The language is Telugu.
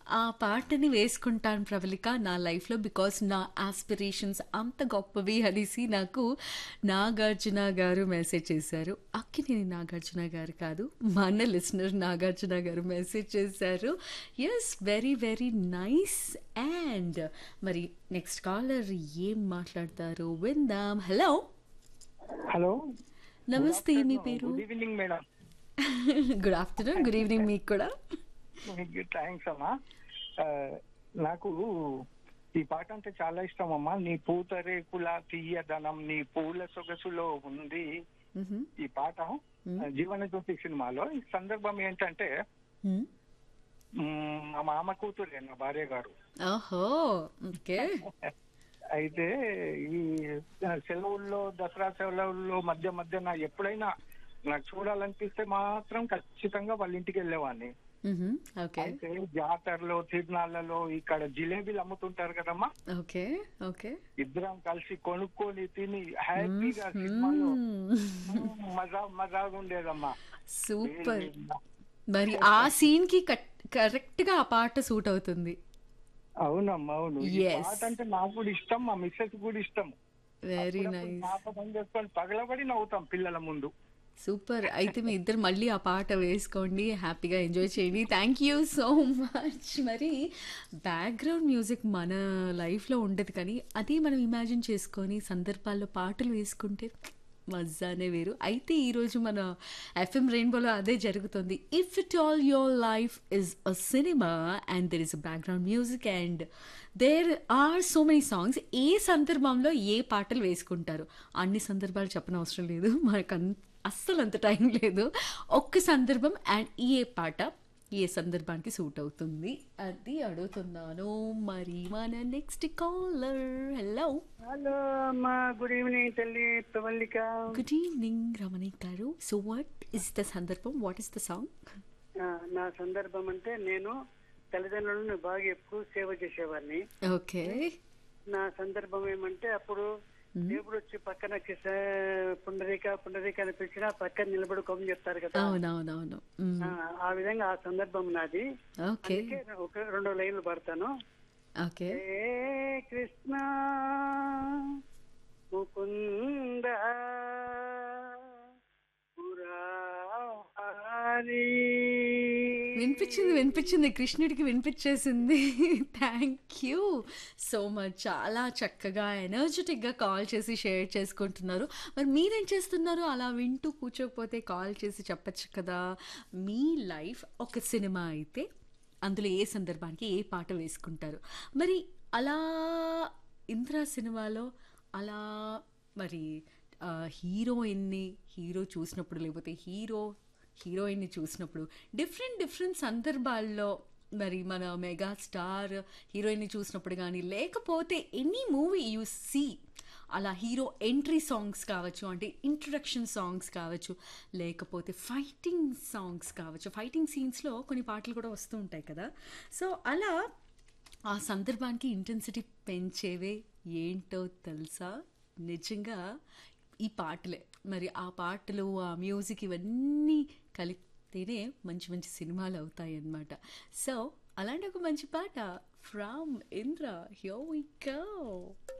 ఆ పాటని వేసుకుంటాను ప్రవళిక నా లైఫ్‌లో. బికాజ్ నా యాస్పిరేషన్స్ అంత గొప్పవి అనేసి నాకు నాగార్జున గారు మెసేజ్ చేశారు. అక్కినేని నాగార్జున గారు కాదు. మన లిసనర్ నాగార్జున గారు మెసేజ్ చేశారు. Yes very very nice and మరి నెక్స్ట్ కాలర్ ఏం మాట్లాడతారో విందాం. హలో! హలో నమస్తే మీ పేరు? Good evening madam good afternoon. Good evening మీకు కూడా. థ్యాంక్స్ అమ్మా ఆ, నాకు ఈ పాట అంటే చాలా ఇష్టం అమ్మా నీ పూతరేకుల తీయదనం నీ పూల సొగసులో ఉంది హుహు. ఈ పాట జీవన జ్యోతి సినిమాలో ఈ సందర్భం ఏంటంటే హ్మ్. మ్, మా మామ కూతురే నా భార్య గారు ఓహో! ఓకే. అయితే ఈ సెలవుల్లో దసరా సెలవుల్లో మధ్య మధ్యన ఎప్పుడైనా నాకు చూడాలనిపిస్తే మాత్రం ఖచ్చితంగా వాళ్ళ ఇంటికి వెళ్ళేవాడిని హుహు. ఓకే. అయితే జాతరలో తిరునాళ్ళలో ఇక్కడ జిలేబీలు అమ్ముతుంటారు కదమ్మా ఓకే. ఓకే. ఇద్దరం కలిసి కొనుక్కొని తిని హ్యాపీగా సినిమాలో హ్మ్. మ్, మజా మజాగా ఉండేదమ్మా సూపర్. మరి ఆ సీన్‌కి కట్ కరెక్ట్‌గా ఆ పాట సూట్ అవుతుంది. అవునమ్మా అవును ఈ Yes. పాట అంటే నాకు కూడా ఇష్టం మా మిస్సెస్ కూడా ఇష్టం వెరీ అప్పుడప్పుడు నైస్. జ్ఞాపకం చేసుకొని పగలబడి నవ్వుతాం పిల్లల ముందు సూపర్. అయితే మీ ఇద్దరు మళ్ళీ ఆ పాట వేసుకోండి. హ్యాపీగా ఎంజాయ్ చేయండి. Thank you so much. మరి బ్యాక్‌గ్రౌండ్ మ్యూజిక్ మన లైఫ్‌లో ఉండదు కానీ, అది మనం ఇమాజిన్ చేసుకొని సందర్భాల్లో పాటలు వేసుకుంటే మజానే వేరు. అయితే ఈరోజు మన ఎఫ్ఎం రెయిన్బోలో అదే జరుగుతుంది. If it all your life is a cinema and there is a background music and there are so many songs ఏ సందర్భంలో ఏ పాటలు వేసుకుంటారు. అన్ని సందర్భాలు చెప్పనవసరం లేదు. మనకు అస్సలు అంత టైం లేదు. ఒక్క సందర్భం అండ్ ఏ పాట ఏ సందర్భానికి సూట్ అవుతుంది అది అడుగుతున్నాను. మరి మన నెక్స్ట్ కాలర్ హలో! హలో అమ్మా గుడ్ ఈవినింగ్ తల్లి ప్రవల్లిక గుడ్ ఈవినింగ్ రమణి గారు. సో వాట్ ఇస్ ద సందర్భం? What is the song? ఆ, నా సందర్భం అంటే నేను తల్లిదండ్రులను బాగా ఎక్కువ సేవ చేసేవాడిని ఓకే. నా సందర్భం ఏమంటే అప్పుడు దేవుడు వచ్చి పక్కన కిస- పుండరీక పుండరీక అని పిలిచినా పక్కన నిలబడి కొమ్మ చెప్తారు కదా అవునవునవును. మ్మ్. ఆ, ఆ విధంగా ఆ సందర్భం నాది ఓకే. అందుకే ఒక రెండు లైన్లు పడతాను ఓకే. ఏ కృష్ణ ముకుంద మురారి వినిపించింది వినిపించింది కృష్ణుడికి వినిపించేసింది థ్యాంక్ యూ సో మచ్ చాలా చక్కగా ఎనర్జెటిక్గా కాల్ చేసి షేర్ చేసుకుంటున్నారు మరి మీరేం చేస్తున్నారు అలా వింటూ కూర్చోకపోతే కాల్ చేసి చెప్పచ్చు కదా మీ లైఫ్ ఒక సినిమా అయితే అందులో ఏ సందర్భానికి ఏ పాట వేసుకుంటారు మరి అలా ఇంద్రా సినిమాలో అలా మరి ఆ, హీరోయిన్ని హీరో చూసినప్పుడు లేకపోతే హీరో హీరోయిన్ని చూసినప్పుడు డిఫరెంట్ డిఫరెంట్ సందర్భాల్లో మరి మన మెగా స్టార్ హీరోయిన్ని చూసినప్పుడు కానీ లేకపోతే ఎనీ మూవీ యూ సీ అలా హీరో ఎంట్రీ సాంగ్స్ కావచ్చు అంటే ఇంట్రడక్షన్ సాంగ్స్ కావచ్చు లేకపోతే ఫైటింగ్ సాంగ్స్ కావచ్చు ఫైటింగ్ సీన్స్లో కొన్ని పాటలు కూడా వస్తూ ఉంటాయి కదా సో అలా ఆ సందర్భానికి ఇంటెన్సిటీ పెంచేవే ఏంటో తెలుసా నిజంగా ఈ పాటలే మరి ఆ పాటలు ఆ మ్యూజిక్ ఇవన్నీ కలిపితేనే మంచి మంచి సినిమాలు అవుతాయి అన్నమాట సో అలాంటి ఒక మంచి పాట from Indra here we go